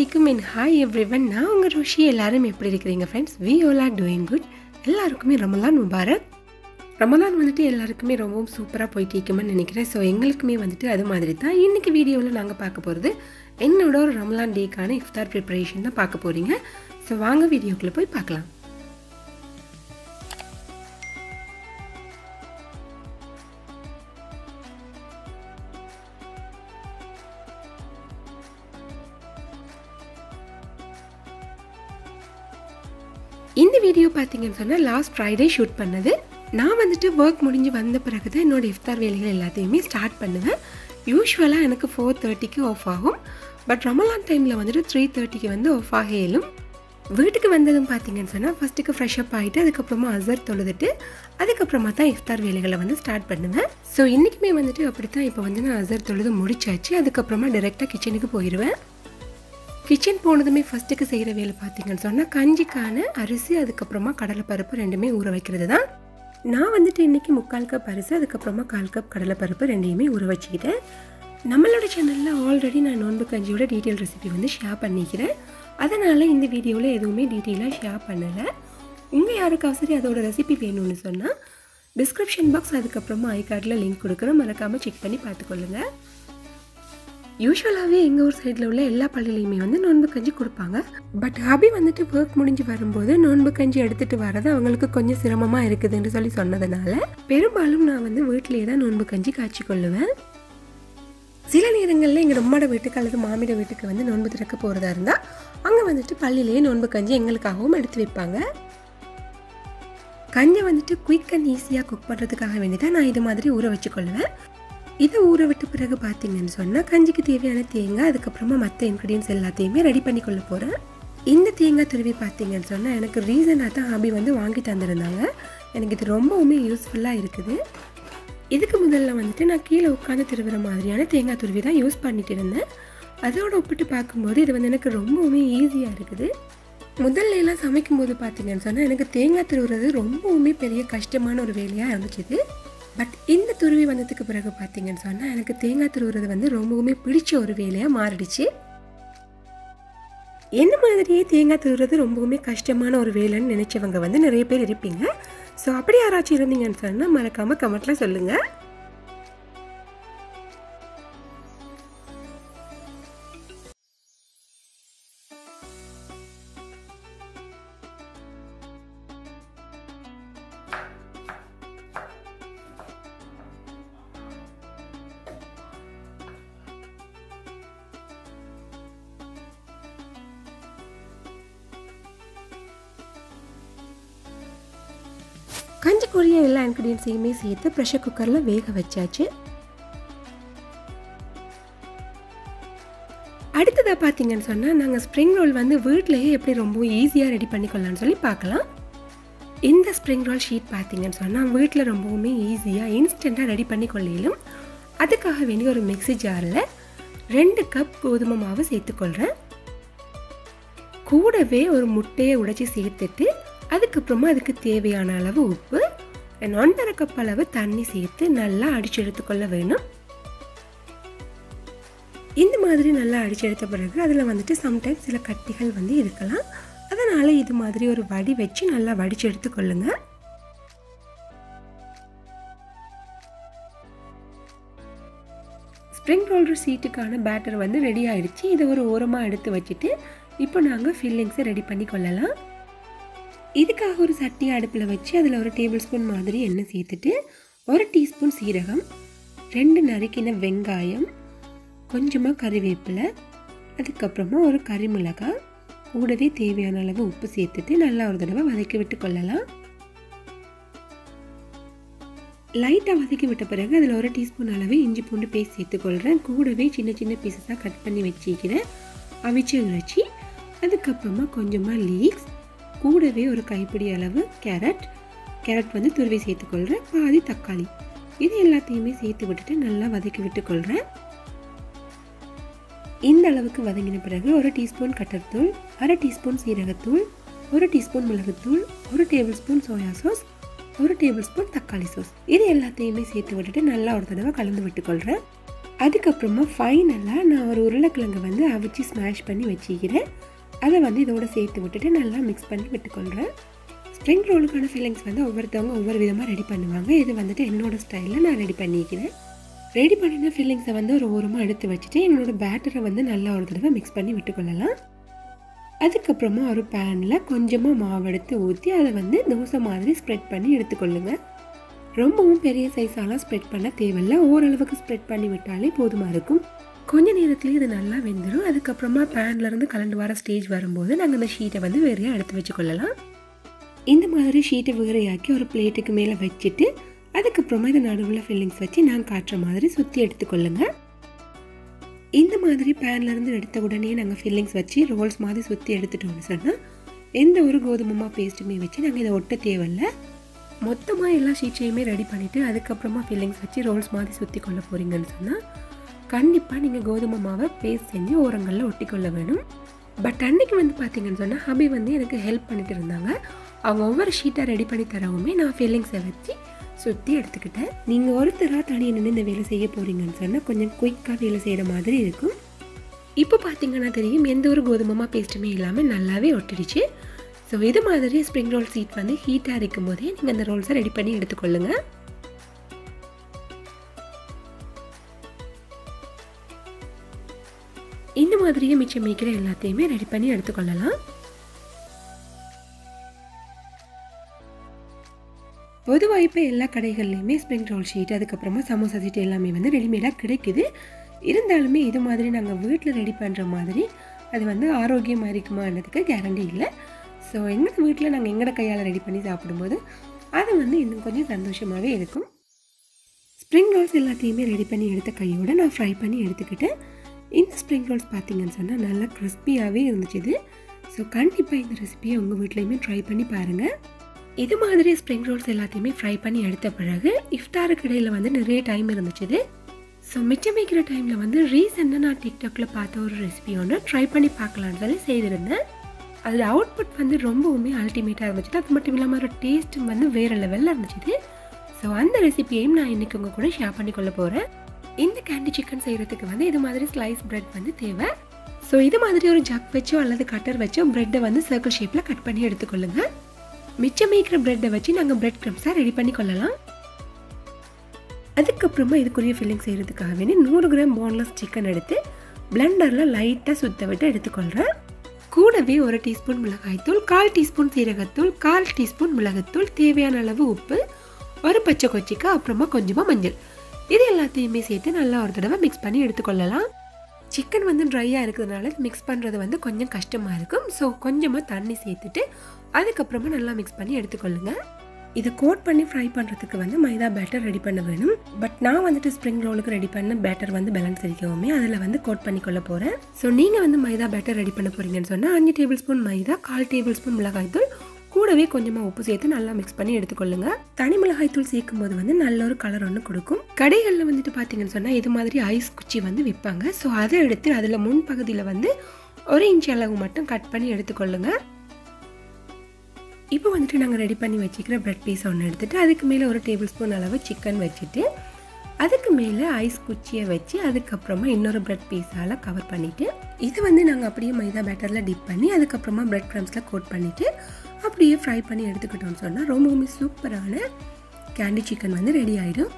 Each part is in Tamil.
அலைக்கும் என் ஹாய் எவ்ரிவன் நான் உங்கள் ருஷி எல்லாரும் எப்படி இருக்கிறீங்க friends we all are doing good எல்லாருக்குமே ரமலான் முபாரக் ரமலான் வந்துட்டு எல்லாருக்குமே ரொம்பவும் சூப்பராக போயிட்டு இருக்குமென்னு நினைக்கிறேன் ஸோ எங்களுக்குமே வந்துட்டு அது மாதிரி தான் இன்றைக்கி வீடியோவில் நாங்கள் பார்க்க போகிறது என்னோட ஒரு ரமலான் டேக்கான இஃப்தார் ப்ரிப்பரேஷன் தான் பார்க்க போகிறீங்க ஸோ வாங்க வீடியோக்குள்ளே போய் பார்க்கலாம் இந்த வீடியோ பார்த்தீங்கன்னு சொன்னால் லாஸ்ட் ஃப்ரைடே ஷூட் பண்ணது நான் வந்துட்டு ஒர்க் முடிஞ்சு வந்த பிறகு தான் என்னோட இஃப்தார் வேலைகள் எல்லாத்தையுமே ஸ்டார்ட் பண்ணுவேன் யூஸ்வலாக எனக்கு ஃபோர் தேர்ட்டிக்கு ஆஃப் ஆகும் பட் ரமலான் டைமில் வந்துட்டு த்ரீ தேர்ட்டிக்கு வந்து ஆஃப் ஆக இயலும் வீட்டுக்கு வந்ததும் பார்த்தீங்கன்னு சொன்னால் ஃபஸ்ட்டுக்கு ஃப்ரெஷ் அப் ஆகிட்டு அதுக்கப்புறமா அசர் தொழுதுட்டு அதுக்கப்புறமா தான் இஃப்தார் வேலைகளை வந்து ஸ்டார்ட் பண்ணுவேன் ஸோ இன்றைக்குமே வந்துட்டு அப்படி தான் இப்போ வந்து நான் அசர் தொழுது முடிச்சாச்சு அதுக்கப்புறமா டேரெக்டாக கிச்சனுக்கு போயிடுவேன் கிச்சன் போனதுமே ஃபஸ்ட்டுக்கு செய்கிற வேலை பார்த்தீங்கன்னு சொன்னால் கஞ்சிக்கான அரிசி அதுக்கப்புறமா கடலைப்பருப்பு ரெண்டுமே ஊற வைக்கிறது தான் நான் வந்துட்டு இன்றைக்கி முக்கால் கப் அரிசி அதுக்கப்புறமா கால் கப் கடலைப்பருப்பு ரெண்டையுமே ஊற வச்சுக்கிட்டேன் நம்மளோட சேனலில் ஆல்ரெடி நான் நோன்பு கஞ்சியோட டீட்டெயில் ரெசிபி வந்து ஷேர் பண்ணிக்கிறேன் அதனால் இந்த வீடியோவில் எதுவுமே டீட்டெயிலாக ஷேர் பண்ணலை உங்கள் யாருக்காவது சரி அதோட ரெசிபி வேணும்னு சொன்னால் டிஸ்கிரிப்ஷன் பாக்ஸ் அதுக்கப்புறமா ஐ கார்டில் லிங்க் கொடுக்குறோம் மறக்காமல் செக் பண்ணி பார்த்துக்கொள்ளுங்கள் யூஸ்வலாகவே எங்கள் ஊர் சைடில் உள்ள எல்லா பள்ளியிலையுமே வந்து நோன்பு கஞ்சி கொடுப்பாங்க பட் ஹபி வந்துட்டு ஒர்க் முடிஞ்சு வரும்போது நோன்பு கஞ்சி எடுத்துகிட்டு வரது அவங்களுக்கு கொஞ்சம் சிரமமாக இருக்குதுன்னு சொல்லி சொன்னதுனால பெரும்பாலும் நான் வந்து வீட்டிலேயே தான் நோன்பு கஞ்சி காய்ச்சி கொள்ளுவேன் சில நேரங்களில் எங்கள் ரொம்மாட வீட்டுக்கு அல்லது மாமிட வீட்டுக்கு வந்து நோன்பு திறக்க போகிறதா இருந்தால் அங்கே வந்துட்டு பள்ளியிலேயே நோன்பு கஞ்சி எங்களுக்காகவும் எடுத்து வைப்பாங்க கஞ்சி வந்துட்டு குயிக் அண்ட் ஈஸியாக குக் பண்ணுறதுக்காக வேண்டி தான் நான் இது மாதிரி ஊற வச்சுக்கொள்ளுவேன் இதை ஊற விட்ட பிறகு பார்த்தீங்கன்னு சொன்னால் கஞ்சிக்கு தேவையான தேங்காய் அதுக்கப்புறமா மற்ற இன்க்ரீடியன்ஸ் எல்லாத்தையுமே ரெடி பண்ணி கொள்ள போகிறேன் இந்த தேங்காய் துருவி பார்த்தீங்கன்னு சொன்னால் எனக்கு ரீசனாக தான் ஹாபி வந்து வாங்கி தந்திருந்தாங்க எனக்கு இது ரொம்பவுமே யூஸ்ஃபுல்லாக இருக்குது இதுக்கு முதல்ல வந்துட்டு நான் கீழே உட்காந்து திருவுற மாதிரியான தேங்காய் துருவி தான் யூஸ் பண்ணிட்டு இருந்தேன் அதோட ஒப்பிட்டு பார்க்கும்போது இது வந்து எனக்கு ரொம்பவுமே ஈஸியாக இருக்குது முதல்ல எல்லாம் சமைக்கும்போது பார்த்தீங்கன்னு சொன்னால் எனக்கு தேங்காய் திருவுறது ரொம்பவுமே பெரிய கஷ்டமான ஒரு வேலையாக இருந்துச்சு பட் இந்த துருவி வந்ததுக்கு பிறகு பார்த்தீங்கன்னு சொன்னால் எனக்கு தேங்காய் துருவுறது வந்து ரொம்பவுமே பிடிச்ச ஒரு வேலையாக மாறிடுச்சு என்ன மாதிரியே தேங்காய் துருவுறது ரொம்பவுமே கஷ்டமான ஒரு வேலைன்னு நினச்சவங்க வந்து நிறைய பேர் இருப்பீங்க ஸோ அப்படி யாராச்சும் இருந்தீங்கன்னு சொன்னால் மறக்காமல் கமெண்ட்டில் சொல்லுங்கள் கஞ்சிக்குரிய எல்லா இன்க்ரீடியன்ஸையுமே சேர்த்து ப்ரெஷர் குக்கரில் வேக வச்சாச்சு அடுத்ததாக பார்த்தீங்கன்னு சொன்னால் நாங்கள் ஸ்ப்ரிங் ரோல் வந்து வீட்டிலேயே எப்படி ரொம்ப ஈஸியாக ரெடி பண்ணிக்கொள்ளலாம்னு சொல்லி பார்க்கலாம் இந்த ஸ்ப்ரிங் ரோல் ஷீட் பார்த்தீங்கன்னு சொன்னால் வீட்டில் ரொம்பவுமே ஈஸியாக இன்ஸ்டண்ட்டாக ரெடி பண்ணி கொள்ளையிலும் அதுக்காக வேண்டி ஒரு மிக்சி ஜாரில் ரெண்டு கப் கோதுமை மாவு சேர்த்துக்கொள்கிறேன் கூடவே ஒரு முட்டையை உடைச்சி சேர்த்துட்டு அதுக்கப்புறமா அதுக்கு தேவையான அளவு உப்பு ஒன்றரை கப் அளவு தண்ணி சேர்த்து நல்லா அடிச்சு எடுத்துக்கொள்ள வேணும் இந்த மாதிரி நல்லா அடிச்சு எடுத்த பிறகு அதில் வந்துட்டு சம்டைம்ஸ் சில கட்டிகள் வந்து இருக்கலாம் அதனால் இது மாதிரி ஒரு வடி வச்சு நல்லா வடிச்சு எடுத்துக்கொள்ளுங்க ஸ்ப்ரிங் ரோலர் சீட்டுக்கான பேட்டர் வந்து ரெடி ஆயிடுச்சு இதை ஒரு ஓரமாக எடுத்து வச்சுட்டு இப்போ நாங்கள் ஃபில்லிங்ஸை ரெடி பண்ணி கொள்ளலாம் இதுக்காக ஒரு சட்டி அடுப்பில் வச்சு அதில் ஒரு டேபிள் ஸ்பூன் மாதிரி எண்ணெய் சேர்த்துட்டு ஒரு டீஸ்பூன் சீரகம் ரெண்டு நறுக்கின வெங்காயம் கொஞ்சமாக கறிவேப்பிலை அதுக்கப்புறமா ஒரு கறி மிளகாய் கூடவே தேவையான அளவு உப்பு சேர்த்துட்டு நல்லா ஒரு தடவை வதக்கி விட்டு கொள்ளலாம் லைட்டாக வதக்கி விட்ட பிறகு அதில் ஒரு டீஸ்பூன் அளவு இஞ்சி பூண்டு பேஸ்ட் சேர்த்துக்கொள்கிறேன் கூடவே சின்ன சின்ன பீசஸாக கட் பண்ணி வச்சுக்கிறேன் அவிச்சு இறைச்சி அதுக்கப்புறமா கொஞ்சமாக லீக்ஸ் கூடவே ஒரு கைப்பிடி அளவு கேரட் கேரட் வந்து துருவி சேர்த்துக்கொள்கிறேன் பாதி தக்காளி இது எல்லாத்தையுமே சேர்த்து விட்டுட்டு நல்லா வதக்கி விட்டுக்கொள்கிறேன் இந்த அளவுக்கு வதங்கின பிறகு ஒரு டீஸ்பூன் கட்டர்த்தூள் அரை டீஸ்பூன் சீரகத்தூள் ஒரு டீஸ்பூன் மிளகுத்தூள் ஒரு டேபிள் ஸ்பூன் சோயா சாஸ் ஒரு டேபிள் ஸ்பூன் தக்காளி சாஸ் இது எல்லாத்தையுமே சேர்த்து விட்டுட்டு நல்லா ஒரு தடவை கலந்து விட்டுக்கொள்கிறேன் அதுக்கப்புறமா ஃபைனலாக நான் ஒரு உருளைக்கிழங்கு வந்து அவிச்சு ஸ்மாஷ் பண்ணி வச்சுக்கிறேன் அதை வந்து இதோட சேர்த்து விட்டுட்டு நல்லா மிக்ஸ் பண்ணி விட்டுக்கொள்கிறேன் ஸ்ப்ரிங் ரோலுக்கான ஃபீலிங்ஸ் வந்து ஒவ்வொருத்தவங்க ஒவ்வொரு விதமாக ரெடி பண்ணுவாங்க இது வந்துட்டு என்னோட ஸ்டைலில் நான் ரெடி பண்ணிக்கிறேன் ரெடி பண்ணின ஃபில்லிங்ஸை வந்து ஒரு ஓரமாக எடுத்து வச்சுட்டு என்னோட பேட்டரை வந்து நல்லா ஒரு தடவை மிக்ஸ் பண்ணி விட்டுக்கொள்ளலாம் அதுக்கப்புறமா ஒரு பேனில் கொஞ்சமாக மாவு எடுத்து ஊற்றி அதை வந்து தோசை மாதிரி ஸ்ப்ரெட் பண்ணி எடுத்துக்கொள்ளுங்க ரொம்பவும் பெரிய சைஸாலாம் ஸ்ப்ரெட் பண்ண தேவையில்ல ஓரளவுக்கு ஸ்ப்ரெட் பண்ணி விட்டாலே போதுமாக இருக்கும் கொஞ்ச நேரத்துலேயே இது நல்லா வெந்துடும் அதுக்கப்புறமா பேன்லேருந்து கலந்து வர ஸ்டேஜ் வரும்போது நாங்கள் அந்த ஷீட்டை வந்து வேறையாக எடுத்து வச்சுக்கொள்ளலாம் இந்த மாதிரி ஷீட்டை வேறையாக்கி ஒரு பிளேட்டுக்கு மேலே வச்சுட்டு அதுக்கப்புறமா இதை நடுவில் ஃபில்லிங்ஸ் வச்சு நான் காட்டுற மாதிரி சுற்றி எடுத்துக்கொள்ளுங்க இந்த மாதிரி பேன்லேருந்து எடுத்த உடனே நாங்கள் ஃபில்லிங்ஸ் வச்சு ரோல்ஸ் மாதிரி சுற்றி எடுத்துட்டோம்னு சொன்னால் எந்த ஒரு கோதுமமா பேஸ்ட்டுமே வச்சு நாங்கள் இதை ஒட்ட தேவையில்ல மொத்தமாக எல்லா ஷீட்ஸையுமே ரெடி பண்ணிவிட்டு அதுக்கப்புறமா ஃபில்லிங்ஸ் வச்சு ரோல்ஸ் மாதிரி சுற்றி கொள்ள போகிறீங்கன்னு சொன்னால் கண்டிப்பாக நீங்கள் கோதுமை மாவை பேஸ்ட் செஞ்சு ஓரங்களில் ஒட்டிக்கொள்ள வேணும் பட் அன்னைக்கு வந்து பார்த்தீங்கன்னு சொன்னால் ஹபி வந்து எனக்கு ஹெல்ப் பண்ணிட்டு இருந்தாங்க அவங்க ஒவ்வொரு ஷீட்டாக ரெடி பண்ணி தரவுமே நான் ஃபில்லிங்ஸை வச்சு சுற்றி எடுத்துக்கிட்டேன் நீங்கள் ஒருத்தராக தனியாக நின்று இந்த வேலை செய்ய போகிறீங்கன்னு சொன்னால் கொஞ்சம் குயிக்காக வேலை செய்கிற மாதிரி இருக்கும் இப்போ பார்த்தீங்கன்னா தெரியும் எந்த ஒரு கோதுமமா பேஸ்ட்டுமே இல்லாமல் நல்லாவே ஒட்டிடுச்சு ஸோ இது மாதிரி ஸ்ப்ரிங் ரோல் சீட் வந்து ஹீட்டாக இருக்கும் போதே நீங்கள் அந்த ரோல்ஸை ரெடி பண்ணி எடுத்துக்கொள்ளுங்க இந்த மாதிரியே மிச்சம் மீக்கிற எல்லாத்தையுமே ரெடி பண்ணி எடுத்துக்கொள்ளலாம் பொதுவாக இப்போ எல்லா கடைகள்லையுமே ஸ்ப்ரிங் ரோல் ஷீட் அதுக்கப்புறமா சமோசா ஷீட் எல்லாமே வந்து ரெடிமேடாக கிடைக்குது இருந்தாலுமே இது மாதிரி நாங்கள் வீட்டில் ரெடி பண்ணுற மாதிரி அது வந்து ஆரோக்கியமாக இருக்குமான்றதுக்கு கேரண்டி இல்லை ஸோ எங்கள் வீட்டில் நாங்கள் எங்களோட கையால் ரெடி பண்ணி சாப்பிடும்போது அது வந்து இன்னும் கொஞ்சம் சந்தோஷமாகவே இருக்கும் ஸ்ப்ரிங் ரோல்ஸ் எல்லாத்தையுமே ரெடி பண்ணி எடுத்த கையோடு நான் ஃப்ரை பண்ணி எடுத்துக்கிட்டேன் இந்த ஸ்ப்ரிங் ரோல்ஸ் பார்த்தீங்கன்னு சொன்னால் நல்லா கிறிஸ்பியாகவே இருந்துச்சு இது ஸோ கண்டிப்பாக இந்த ரெசிபியை உங்கள் வீட்லேயுமே ட்ரை பண்ணி பாருங்கள் இது மாதிரி ஸ்ப்ரிங் ரோல்ஸ் எல்லாத்தையுமே ஃப்ரை பண்ணி எடுத்த பிறகு இஃப்தாருக்கு இடையில் வந்து நிறைய டைம் இருந்துச்சு ஸோ மிச்சம் வைக்கிற டைமில் வந்து ரீசெண்டாக நான் டிக்டாக்ல பார்த்த ஒரு ரெசிபி ஒன்று ட்ரை பண்ணி பார்க்கலான்னு சொல்லி செய்திருந்தேன் அதில் அவுட்புட் வந்து ரொம்பவுமே அல்டிமேட்டாக இருந்துச்சு அது மட்டும் இல்லாமல் ஒரு டேஸ்ட்டும் வந்து வேறு லெவலில் இருந்துச்சு ஸோ அந்த ரெசிபியையும் நான் இன்றைக்கி உங்கள் கூட ஷேர் பண்ணிக்கொள்ள போகிறேன் இந்த கேண்டி சிக்கன் செய்கிறதுக்கு வந்து இது மாதிரி ஸ்லைஸ் பிரெட் வந்து தேவை ஸோ இது மாதிரி ஒரு ஜக் வச்சோ அல்லது கட்டர் வச்சோ ப்ரெட்டை வந்து சர்க்கிள் ஷேப்பில் கட் பண்ணி எடுத்துக்கொள்ளுங்க மிச்சம் மேய்க்கிற ப்ரெட்டை வச்சு நாங்கள் பிரெட் க்ரம்ஸாக ரெடி பண்ணி கொள்ளலாம் அதுக்கப்புறமா இதுக்குரிய ஃபில்லிங் செய்கிறதுக்காக வேண்டி நூறு கிராம் போன்லெஸ் சிக்கன் எடுத்து பிளெண்டரில் லைட்டாக சுத்த விட்டு எடுத்துக்கொள்கிறேன் கூடவே ஒரு டீஸ்பூன் மிளகாய்த்தூள் கால் டீஸ்பூன் சீரகத்தூள் கால் டீஸ்பூன் மிளகுத்தூள் தேவையான அளவு உப்பு ஒரு பச்சை கொச்சிக்காய் அப்புறமா கொஞ்சமாக மஞ்சள் இது எல்லாத்தையுமே சேர்த்து நல்லா ஒரு தடவை மிக்ஸ் பண்ணி எடுத்துக்கொள்ளலாம் சிக்கன் வந்து ட்ரையாக இருக்கிறதுனால மிக்ஸ் பண்ணுறது வந்து கொஞ்சம் கஷ்டமாக இருக்கும் ஸோ கொஞ்சமாக தண்ணி சேர்த்துட்டு அதுக்கப்புறமா நல்லா மிக்ஸ் பண்ணி எடுத்துக்கொள்ளுங்க இதை கோட் பண்ணி ஃப்ரை பண்ணுறதுக்கு வந்து மைதா பேட்டர் ரெடி பண்ண வேணும் பட் நான் வந்துட்டு ஸ்ப்ரிங் ரோலுக்கு ரெடி பண்ண பேட்டர் வந்து பேலன்ஸ் இருக்கவுமே அதில் வந்து கோட் பண்ணி கொள்ள போகிறேன் ஸோ நீங்கள் வந்து மைதா பேட்டர் ரெடி பண்ண போகிறீங்கன்னு சொன்னால் அஞ்சு டேபிள் ஸ்பூன் மைதா கால் டேபிள் ஸ்பூன் மிளகாய்த்தூள் கூடவே கொஞ்சமாக உப்பு சேர்த்து நல்லா மிக்ஸ் பண்ணி எடுத்துக்கொள்ளுங்க தனி மிளகாய் தூள் சேர்க்கும் போது வந்து நல்ல ஒரு கலர் ஒன்று கொடுக்கும் கடைகளில் வந்துட்டு பார்த்தீங்கன்னு சொன்னால் இது மாதிரி ஐஸ் குச்சி வந்து விற்பாங்க ஸோ அதை எடுத்து அதில் முன் பகுதியில் வந்து ஒரு இன்ச் அளவு மட்டும் கட் பண்ணி எடுத்துக்கொள்ளுங்க இப்போ வந்துட்டு நாங்கள் ரெடி பண்ணி வச்சுக்கிற பிரெட் பீஸ் ஒன்று எடுத்துகிட்டு அதுக்கு மேலே ஒரு டேபிள் ஸ்பூன் அளவு சிக்கன் வச்சுட்டு அதுக்கு மேலே ஐஸ் குச்சியை வச்சு அதுக்கப்புறமா இன்னொரு பிரெட் பீஸால் கவர் பண்ணிவிட்டு இது வந்து நாங்கள் அப்படியே மைதா பேட்டரில் டிப் பண்ணி அதுக்கப்புறமா பிரெட் க்ரம்ஸில் கோட் பண்ணிவிட்டு அப்படியே ஃப்ரை பண்ணி எடுத்துக்கிட்டோம்னு சொன்னால் ரொம்பவுமே சூப்பரான கேண்டி சிக்கன் வந்து ரெடி ஆகிடும்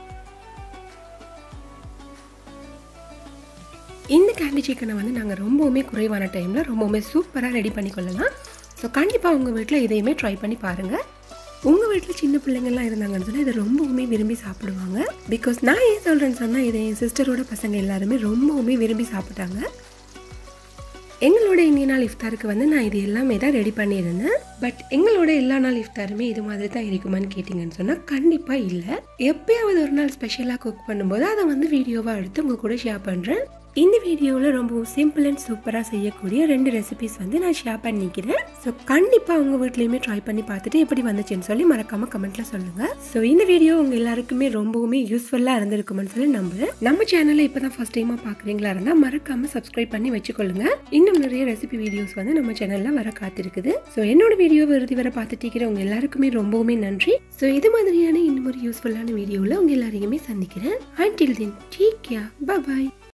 இந்த கேண்டி சிக்கனை வந்து நாங்கள் ரொம்பவுமே குறைவான டைமில் ரொம்பவுமே சூப்பராக ரெடி பண்ணி கொள்ளலாம் ஸோ கண்டிப்பாக உங்கள் வீட்டில் இதையுமே ட்ரை பண்ணி பாருங்கள் உங்கள் வீட்டில் சின்ன பிள்ளைங்கள்லாம் இருந்தாங்கன்னு சொன்னால் இதை ரொம்பவுமே விரும்பி சாப்பிடுவாங்க பிகாஸ் நான் ஏன் சொல்கிறேன்னு சொன்னால் இதை என் சிஸ்டரோட பசங்க எல்லாருமே ரொம்பவுமே விரும்பி சாப்பிட்டாங்க எங்களோட இந்திய நாள் இஃப்தாருக்கு வந்து நான் இது எல்லாமே தான் ரெடி பண்ணியிருந்தேன் பட் எங்களோட எல்லா நாள் இஃப்தாருமே இது மாதிரி தான் இருக்குமான்னு கேட்டிங்கன்னு சொன்னால் கண்டிப்பாக இல்லை எப்பயாவது ஒரு நாள் ஸ்பெஷலாக குக் பண்ணும்போது அதை வந்து வீடியோவாக எடுத்து உங்கள் கூட ஷேர் பண்ணுறேன் இந்த வீடியோவில் ரொம்பவும் சிம்பிள் அண்ட் சூப்பராக செய்யக்கூடிய ரெண்டு ரெசிபிஸ் வந்து நான் ஷேர் பண்ணிக்கிறேன் ஸோ கண்டிப்பாக உங்கள் வீட்லேயுமே ட்ரை பண்ணி பார்த்துட்டு எப்படி வந்துச்சுன்னு சொல்லி மறக்காம கமெண்ட்ல சொல்லுங்கள் ஸோ இந்த வீடியோ உங்கள் எல்லாருக்குமே ரொம்பவுமே யூஸ்ஃபுல்லாக இருந்திருக்கும்னு சொல்லி நம்புறேன் நம்ம சேனலை இப்போ தான் ஃபஸ்ட் டைமாக பார்க்குறீங்களா இருந்தால் மறக்காம சப்ஸ்கிரைப் பண்ணி வச்சுக்கொள்ளுங்க இன்னும் நிறைய ரெசிபி வீடியோஸ் வந்து நம்ம சேனலில் வர காத்திருக்குது ஸோ என்னோட வீடியோவை இறுதி வர பார்த்துட்டு இருக்கிறவங்க எல்லாருக்குமே ரொம்பவுமே நன்றி ஸோ இது மாதிரியான இன்னும் ஒரு யூஸ்ஃபுல்லான வீடியோவில் உங்கள் எல்லாரையுமே சந்திக்கிறேன் அண்டில் தென் டேக் கேர் பாய்